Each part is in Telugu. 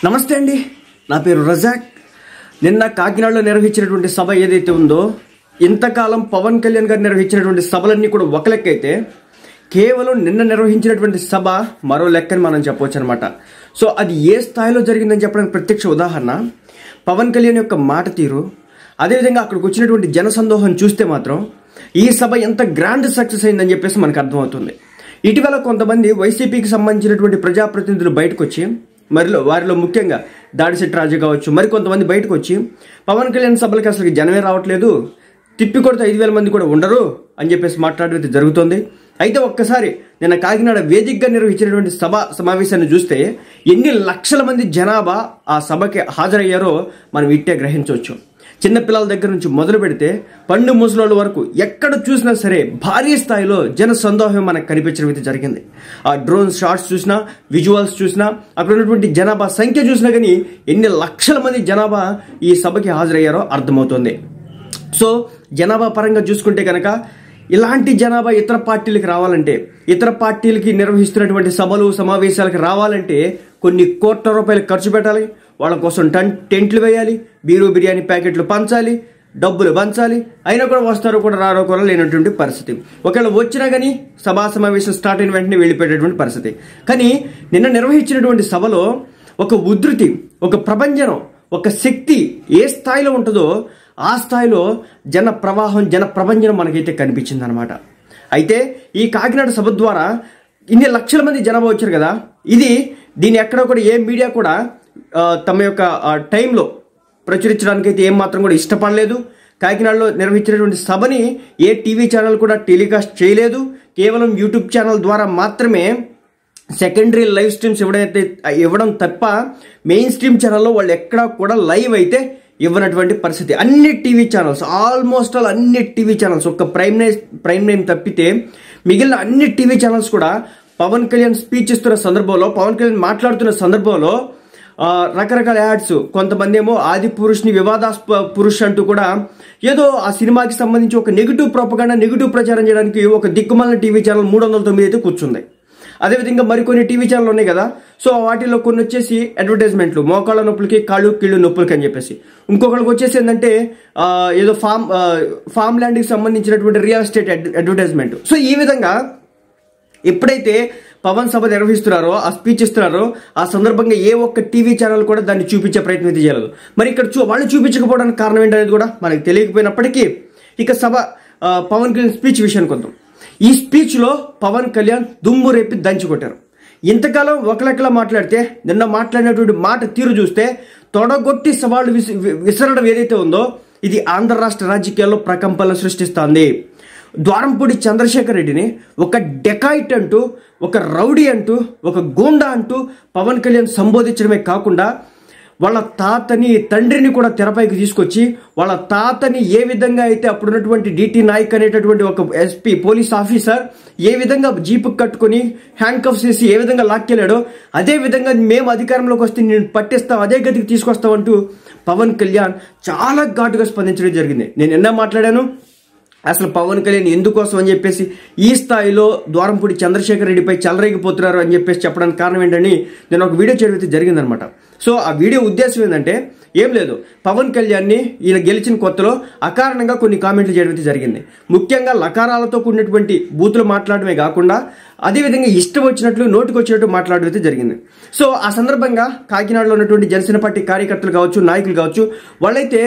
నమస్తే అండి నా పేరు రజాక్ నిన్న కాకినాడలో నిర్వహించినటువంటి సభ ఏదైతే ఉందో ఇంతకాలం పవన్ కళ్యాణ్ గారు నిర్వహించినటువంటి సభలన్నీ కూడా ఒక లెక్క అయితే కేవలం నిన్న నిర్వహించినటువంటి సభ మరో లెక్కని మనం చెప్పవచ్చు అనమాట సో అది ఏ స్థాయిలో జరిగిందని చెప్పడానికి ప్రత్యక్ష ఉదాహరణ పవన్ కళ్యాణ్ యొక్క మాట తీరు అదేవిధంగా అక్కడికి వచ్చినటువంటి జనసందోహం చూస్తే మాత్రం ఈ సభ ఎంత గ్రాండ్ సక్సెస్ అయిందని చెప్పేసి మనకు అర్థమవుతుంది ఇటీవల కొంతమంది వైసీపీకి సంబంధించినటువంటి ప్రజాప్రతినిధులు బయటకు వచ్చి మరిలో వారిలో ముఖ్యంగా దాడిశెట్టి రాజు కావచ్చు మరి కొంతమంది బయటకు వచ్చి పవన్ కళ్యాణ్ సభలకి అసలు జనమే రావట్లేదు తిప్పి కొడితే ఐదు వేల మంది కూడా ఉండరు అని చెప్పేసి మాట్లాడడం అయితే జరుగుతోంది అయితే ఒక్కసారి నిన్న కాకినాడ వేదికగా నిర్వహించినటువంటి సభ సమావేశాన్ని చూస్తే ఎన్ని లక్షల మంది జనాభా ఆ సభకి హాజరయ్యారో మనం ఇట్టే గ్రహించవచ్చు చిన్నపిల్లల దగ్గర నుంచి మొదలు పెడితే పండు ముసలోళ్ళ వరకు ఎక్కడ చూసినా సరే భారీ స్థాయిలో జన సందోహం మనకు కనిపించడం అయితే జరిగింది ఆ డ్రోన్ షాట్స్ చూసినా విజువల్స్ చూసినా అక్కడ ఉన్నటువంటి జనాభా సంఖ్య చూసినా కానీ ఎన్ని లక్షల మంది జనాభా ఈ సభకి హాజరయ్యారో అర్థమవుతుంది సో జనాభా పరంగా చూసుకుంటే కనుక ఇలాంటి జనాభా ఇతర పార్టీలకు రావాలంటే ఇతర పార్టీలకి నిర్వహిస్తున్నటువంటి సభలు సమావేశాలకు రావాలంటే కొన్ని కోట్ల రూపాయలు ఖర్చు పెట్టాలి వాళ్ళ కోసం టన్ టెంట్లు వేయాలి బీరు బిర్యానీ ప్యాకెట్లు పంచాలి డబ్బులు పంచాలి అయినా కూడా వస్తారో కూడా రారో కూడా లేనటువంటి పరిస్థితి ఒకవేళ వచ్చినా కానీ సభా సమావేశం స్టార్ట్ అయిన వెంటనే వెళ్ళిపోయేటటువంటి పరిస్థితి కానీ నిన్న నిర్వహించినటువంటి సభలో ఒక ఉధృతి ఒక ప్రభంజనం ఒక శక్తి ఏ స్థాయిలో ఉంటుందో ఆ స్థాయిలో జన ప్రవాహం జన ప్రభంజనం మనకైతే కనిపించింది అనమాట అయితే ఈ కాకినాడ సభ ద్వారా ఇన్ని లక్షల మంది జనాభా వచ్చారు కదా ఇది దీని ఎక్కడ కూడా ఏ మీడియా కూడా ఆ, తమ యొక్క ఆ, టైంలో ప్రచురించడానికి అయితే ఏం మాత్రం కూడా ఇష్టపడలేదు కాకినాడలో నిర్వహించినటువంటి సభని ఏ టీవీ ఛానల్ కూడా టెలికాస్ట్ చేయలేదు కేవలం యూట్యూబ్ ఛానల్ ద్వారా మాత్రమే సెకండరీ లైవ్ స్ట్రీమ్స్ ఇవ్వడైతే ఇవ్వడం తప్ప మెయిన్ స్ట్రీమ్ ఛానల్లో వాళ్ళు ఎక్కడా కూడా లైవ్ అయితే ఇవ్వనటువంటి పరిస్థితి అన్ని టీవీ ఛానల్స్ ఆల్మోస్ట్ ఆల్ అన్ని టీవీ ఛానల్స్ ఒక్క ప్రైమ్ నైమ్ ప్రైమ్ నైమ్ తప్పితే మిగిలిన అన్ని టీవీ ఛానల్స్ కూడా పవన్ కళ్యాణ్ స్పీచ్ ఇస్తున్న సందర్భంలో పవన్ కళ్యాణ్ మాట్లాడుతున్న సందర్భంలో ఆ, రకరకాల యాడ్స్ కొంతమంది ఏమో ఆది పురుష్ని వివాదాస్ప పురుష్ అంటూ కూడా ఏదో ఆ సినిమాకి సంబంధించి ఒక నెగిటివ్ ప్రోపగాండా నెగిటివ్ ప్రచారం చేయడానికి ఒక దిక్కుమాలిన టీవీ ఛానల్ మూడు వందల తొమ్మిది అయితే కూర్చుంది అదేవిధంగా మరికొన్ని టీవీ ఛానల్ ఉన్నాయి కదా సో వాటిలో కొన్ని వచ్చేసి అడ్వర్టైజ్మెంట్లు మోకాళ్ళ నొప్పులకి కాళ్ళు కీళ్ళు నొప్పులకి అని చెప్పేసి ఇంకొకరికి వచ్చేసి ఏంటంటే ఆ, ఏదో ఫామ్ ఆ, ఫామ్ ల్యాండ్కి సంబంధించినటువంటి real estate ad- advertisement so ఈ విధంగా ఎప్పుడైతే పవన్ సభ నిర్వహిస్తున్నారో ఆ స్పీచ్ ఇస్తున్నారో ఆ సందర్భంగా ఏ ఒక్క టీవీ ఛానల్ కూడా దాన్ని చూపించే ప్రయత్నం అయితే చేయలేదు మరి ఇక్కడ చూ వాళ్ళు చూపించకపోవడానికి కారణం ఏంటనేది కూడా మనకు తెలియకపోయినప్పటికీ ఇక సభ ఆ, పవన్ కళ్యాణ్ స్పీచ్ విషయానికి వద్దాం ఈ స్పీచ్లో పవన్ కళ్యాణ్ దుమ్ము రేపి దంచి కొట్టారు ఇంతకాలం ఒక లెక్కలా మాట్లాడితే నిన్న మాట్లాడినటువంటి మాట తీరు చూస్తే తొడగొట్టి సవాళ్లు విసి- వి- విసరడం ఏదైతే ఉందో ఇది ఆంధ్ర రాష్ట్ర రాజకీయాల్లో ప్రకంపనలు సృష్టిస్తోంది ద్వారంపూడి చంద్రశేఖర్ రెడ్డిని ఒక డెకాయిట్ అంటూ ఒక రౌడీ అంటూ ఒక గూండా అంటూ పవన్ కళ్యాణ్ సంబోధించడమే కాకుండా వాళ్ళ తాతని తండ్రిని కూడా తెరపైకి తీసుకొచ్చి వాళ్ళ తాతని ఏ విధంగా అయితే అప్పుడున్నటువంటి డిటి నాయక్ అనేటటువంటి ఒక ఎస్పీ పోలీస్ ఆఫీసర్ ఏ విధంగా జీపు కట్టుకొని హ్యాండ్ కఫ్స్ చేసి ఏ విధంగా లాక్కెళ్ళాడో అదే విధంగా మేము అధికారంలోకి వస్తే నేను పట్టిస్తాం అదే గతికి తీసుకొస్తాం అంటూ పవన్ కళ్యాణ్ చాలా ఘాటుగా స్పందించడం జరిగింది నేను ఎన్నో మాట్లాడాను అసలు పవన్ కళ్యాణ్ ఎందుకోసం అని చెప్పేసి ఈ స్థాయిలో ద్వారంపూడి చంద్రశేఖర్ రెడ్డిపై చెలరేగిపోతున్నారు అని చెప్పేసి చెప్పడానికి కారణం ఏంటని నేను ఒక వీడియో చేయడం అయితే జరిగిందనమాట సో ఆ వీడియో ఉద్దేశం ఏంటంటే ఏం లేదు పవన్ కళ్యాణ్ని ఈయన గెలిచిన కొత్తలో అకారణంగా కొన్ని కామెంట్లు చేయడం అయితే జరిగింది ముఖ్యంగా లకారాలతో కూడినటువంటి బూతులు మాట్లాడమే కాకుండా అదేవిధంగా ఇష్టం వచ్చినట్లు నోటికి వచ్చినట్టు మాట్లాడడం అయితే జరిగింది సో ఆ సందర్భంగా కాకినాడలో ఉన్నటువంటి జనసేన పార్టీ కార్యకర్తలు కావచ్చు నాయకులు కావచ్చు వాళ్ళైతే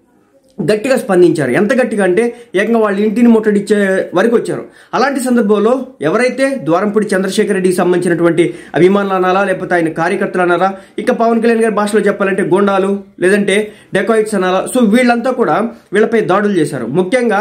గట్టిగా స్పందించారు ఎంత గట్టిగా అంటే ఏకంగా వాళ్ళ ఇంటిని ముట్టడిచ్చే వరకు వచ్చారు అలాంటి సందర్భంలో ఎవరైతే ద్వారంపూడి చంద్రశేఖర్ రెడ్డికి సంబంధించినటువంటి అభిమానులు అనాలా లేకపోతే ఆయన కార్యకర్తలు అనాలా ఇక పవన్ కళ్యాణ్ గారి భాషలో చెప్పాలంటే గోండాలు లేదంటే డెకాయిట్స్ అనాలా సో వీళ్ళంతా కూడా వీళ్ళపై దాడులు చేశారు ముఖ్యంగా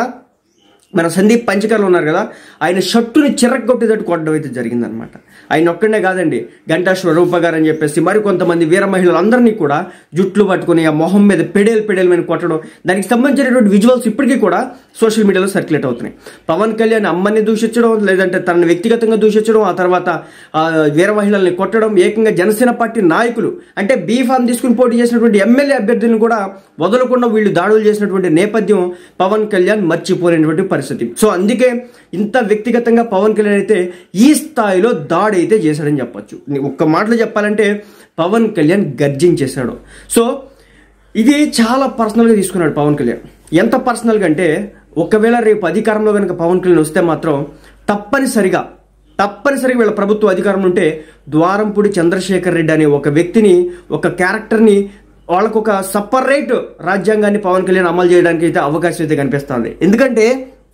మన సందీప్ పంచకర్లు ఉన్నారు కదా ఆయన షర్టుని చిరగొట్టేటట్టు కొట్టడం అయితే జరిగిందనమాట ఆయన ఒక్కడే కాదండి గంటా స్వరూప గారు అని చెప్పేసి మరి కొంతమంది వీర మహిళలందరినీ కూడా జుట్లు పట్టుకుని ఆ మొహం మీద పెడేలు పెడేలు మీద కొట్టడం దానికి సంబంధించినటువంటి విజువల్స్ ఇప్పటికీ కూడా సోషల్ మీడియాలో సర్క్యులేట్ అవుతున్నాయి పవన్ కళ్యాణ్ అమ్మని దూషించడం లేదంటే తనని వ్యక్తిగతంగా దూషించడం ఆ తర్వాత ఆ, వీర మహిళల్ని కొట్టడం ఏకంగా జనసేన పార్టీ నాయకులు అంటే బీ ఫామ్ తీసుకుని పోటీ చేసినటువంటి ఎమ్మెల్యే అభ్యర్థులను కూడా వదలకుండా వీళ్ళు దాడులు చేసినటువంటి నేపథ్యం పవన్ కళ్యాణ్ మర్చిపోలేనటువంటి పరిస్థితి పరిస్థితి సో అందుకే ఇంత వ్యక్తిగతంగా పవన్ కళ్యాణ్ అయితే ఈ స్థాయిలో దాడి అయితే చేశాడని చెప్పొచ్చు ఒక్క మాటలో చెప్పాలంటే పవన్ కళ్యాణ్ గర్జించేశాడు సో ఇది చాలా పర్సనల్గా తీసుకున్నాడు పవన్ కళ్యాణ్ ఎంత పర్సనల్గా అంటే ఒకవేళ రేపు అధికారంలో కనుక పవన్ కళ్యాణ్ వస్తే మాత్రం తప్పనిసరిగా తప్పనిసరిగా వీళ్ళ ప్రభుత్వ అధికారం ఉంటే ద్వారంపూడి చంద్రశేఖర్ రెడ్డి అనే ఒక వ్యక్తిని ఒక క్యారెక్టర్ని వాళ్ళకు ఒక సపరేట్ రాజ్యాంగాన్ని పవన్ కళ్యాణ్ అమలు చేయడానికి అయితే అవకాశం అయితే కనిపిస్తుంది ఎందుకంటే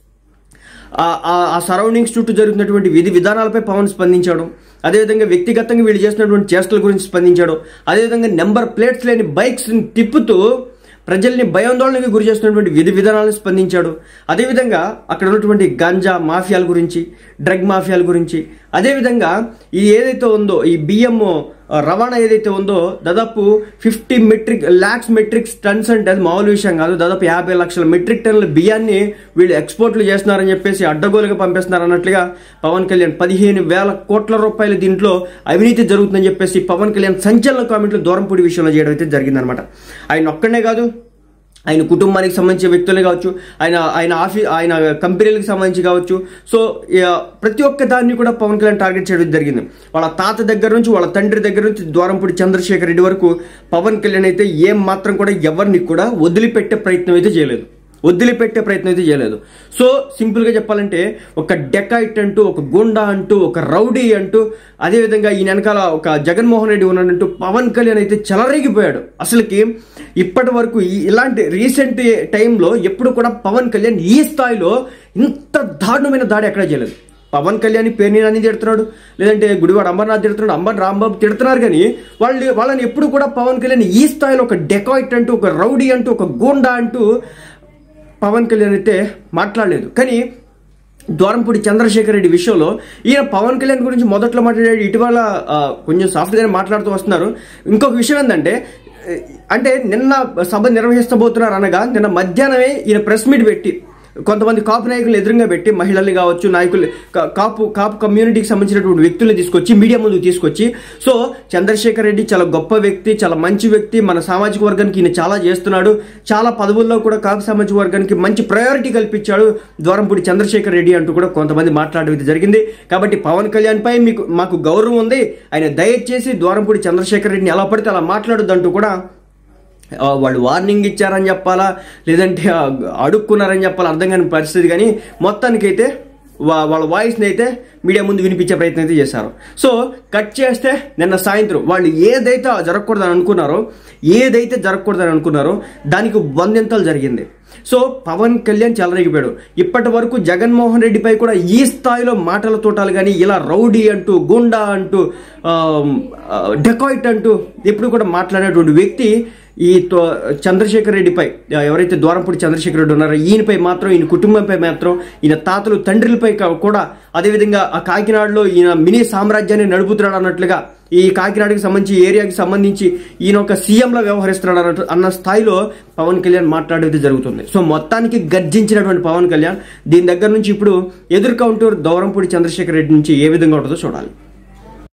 ఆ- ఆ- ఆ సరౌండింగ్స్ చుట్టూ జరుగుతున్నటువంటి విధి విధానాలపై పవన్ స్పందించాడు అదేవిధంగా వ్యక్తిగతంగా వీళ్ళు చేసినటువంటి చేష్టల గురించి స్పందించాడు అదేవిధంగా నెంబర్ ప్లేట్స్ లేని బైక్స్ తిప్పుతూ ప్రజల్ని భయాందోళనకి గురి చేస్తున్నటువంటి విధి విధానాలను స్పందించాడు అదేవిధంగా అక్కడ ఉన్నటువంటి గంజా మాఫియాల గురించి డ్రగ్ మాఫియాల గురించి అదేవిధంగా ఇది ఏదైతే ఉందో ఈ బియ్యం ఆ, రవాణా ఏదైతే ఉందో దాదాపు fifty metric lakhs metric tons అంటే అది మామూలు విషయం కాదు దాదాపు యాభై లక్షల మెట్రిక్ టన్నుల బియ్యాన్ని వీళ్ళు ఎక్స్పోర్ట్లు చేస్తున్నారని చెప్పేసి అడ్డగోలుగా పంపిస్తున్నారు అన్నట్లుగా పవన్ కళ్యాణ్ పదిహేను వేల కోట్ల రూపాయలు దీంట్లో అవినీతి జరుగుతుందని చెప్పేసి పవన్ కళ్యాణ్ సంచలన కామెంట్లు దూరంపూడి విషయంలో చేయడం అయితే జరిగిందనమాట ఆయన ఒక్కడే కాదు ఆయన కుటుంబానికి సంబంధించిన వ్యక్తులే కావచ్చు ఆయన ఆయన ఆఫీ ఆయన కంపెనీలకు సంబంధించి కావచ్చు సో ఇక ప్రతి ఒక్క దాన్ని కూడా పవన్ కళ్యాణ్ టార్గెట్ చేయడం జరిగింది వాళ్ళ తాత దగ్గర నుంచి వాళ్ళ తండ్రి దగ్గర నుంచి ద్వారంపూడి చంద్రశేఖర్ రెడ్డి వరకు పవన్ కళ్యాణ్ అయితే ఏం మాత్రం కూడా ఎవరిని కూడా వదిలిపెట్టే ప్రయత్నం అయితే చేయలేదు వదిలిపెట్టే ప్రయత్నం అయితే చేయలేదు సో సింపుల్గా చెప్పాలంటే ఒక డెకాయిట్ అంటూ ఒక గుండా అంటూ ఒక రౌడీ అంటూ అదేవిధంగా ఈయన వెనకాల ఒక జగన్మోహన్ రెడ్డి ఉన్నాడంటూ పవన్ కళ్యాణ్ అయితే చెలరేగిపోయాడు అసలుకి ఇప్పటి వరకు ఈ- ఇలాంటి రీసెంట్ టైంలో ఎప్పుడు కూడా పవన్ కళ్యాణ్ ఈ స్థాయిలో ఇంత దారుణమైన దాడి ఎక్కడ చేయలేదు పవన్ కళ్యాణ్ పేరుని అని తిడుతున్నాడు లేదంటే గుడివాడ అంబర్నాథ్ తిడుతున్నాడు అంబర్ రాంబాబు తిడుతున్నారు కానీ వాళ్ళు వాళ్ళని ఎప్పుడు కూడా పవన్ కళ్యాణ్ ఈ స్థాయిలో ఒక డెకాయిట్ అంటూ ఒక రౌడీ అంటూ ఒక గూండా అంటూ పవన్ కళ్యాణ్ అయితే మాట్లాడలేదు కానీ ద్వారంపూడి చంద్రశేఖర్ రెడ్డి విషయంలో ఈయన పవన్ కళ్యాణ్ గురించి మొదట్లో మాట్లాడాడు ఇటీవల ఆ, కొంచెం సాఫ్ట్గానే మాట్లాడుతూ వస్తున్నారు ఇంకొక విషయం ఏంటంటే ఏ, అంటే నిన్న సభ నిర్వహిస్తబోతున్నారు అనగా నిన్న మధ్యాహ్నమే ఈయన ప్రెస్ మీట్ పెట్టి కొంతమంది కాపు నాయకులు ఎదురుగా పెట్టి మహిళల్ని కావచ్చు నాయకులు కా- కాపు కాపు కమ్యూనిటీకి సంబంధించినటువంటి వ్యక్తుల్ని తీసుకొచ్చి మీడియా ముందు తీసుకొచ్చి సో చంద్రశేఖర్ రెడ్డి చాలా గొప్ప వ్యక్తి చాలా మంచి వ్యక్తి మన సామాజిక వర్గానికి ఈయన చాలా చేస్తున్నాడు చాలా పదవుల్లో కూడా కాపు సామాజిక వర్గానికి మంచి ప్రయారిటీ కల్పించాడు ద్వారంపూడి చంద్రశేఖర్ రెడ్డి అంటూ కూడా కొంతమంది మాట్లాడడం అయితే జరిగింది కాబట్టి పవన్ కళ్యాణ్ పై మీకు మాకు గౌరవం ఉంది ఆయన దయచేసి ద్వారంపూడి చంద్రశేఖర్ రెడ్డిని ఎలా పడితే అలా మాట్లాడొద్దంటూ కూడా ఆ, వాళ్ళు వార్నింగ్ ఇచ్చారని చెప్పాలా లేదంటే ఆ, అడుక్కున్నారని చెప్పాలా అర్థం కాని పరిస్థితి కానీ మొత్తానికైతే వా- వాళ్ళ వాయిస్ని అయితే మీడియా ముందు వినిపించే ప్రయత్నం అయితే చేశారు సో కట్ చేస్తే నిన్న సాయంత్రం వాళ్ళు ఏదైతే జరగకూడదని అనుకున్నారో ఏదైతే జరగకూడదని అనుకున్నారో దానికి వందెంతలు జరిగింది సో పవన్ కళ్యాణ్ చెలరేగిపోయాడు ఇప్పటి వరకు జగన్మోహన్ రెడ్డిపై కూడా ఈ స్థాయిలో మాటల తోటాలు కానీ ఇలా రౌడీ అంటూ గుండా అంటూ డెకాయిట్ అంటూ ఎప్పుడు కూడా మాట్లాడేటువంటి వ్యక్తి ఈ తో- చంద్రశేఖర్ రెడ్డిపై ఆ, ఎవరైతే ద్వారంపూడి చంద్రశేఖర్ రెడ్డి ఉన్నారో ఈయనపై మాత్రం ఈయన కుటుంబంపై మాత్రం ఈయన తాతలు తండ్రులపై కా- కూడా అదేవిధంగా ఆ కాకినాడలో ఈయన మినీ సామ్రాజ్యాన్ని నడుపుతున్నాడు అన్నట్లుగా ఈ కాకినాడకి సంబంధించి ఈ ఏరియాకి సంబంధించి ఈయన ఒక సీఎంలా వ్యవహరిస్తున్నాడు అన్నట్టు అన్న స్థాయిలో పవన్ కళ్యాణ్ మాట్లాడేది జరుగుతుంది సో మొత్తానికి గర్జించినటువంటి పవన్ కళ్యాణ్ దీని దగ్గర నుంచి ఇప్పుడు ఎదురు కౌంటర్ దౌరంపూడి చంద్రశేఖర్ రెడ్డి నుంచి ఏ విధంగా ఉంటుందో చూడాలి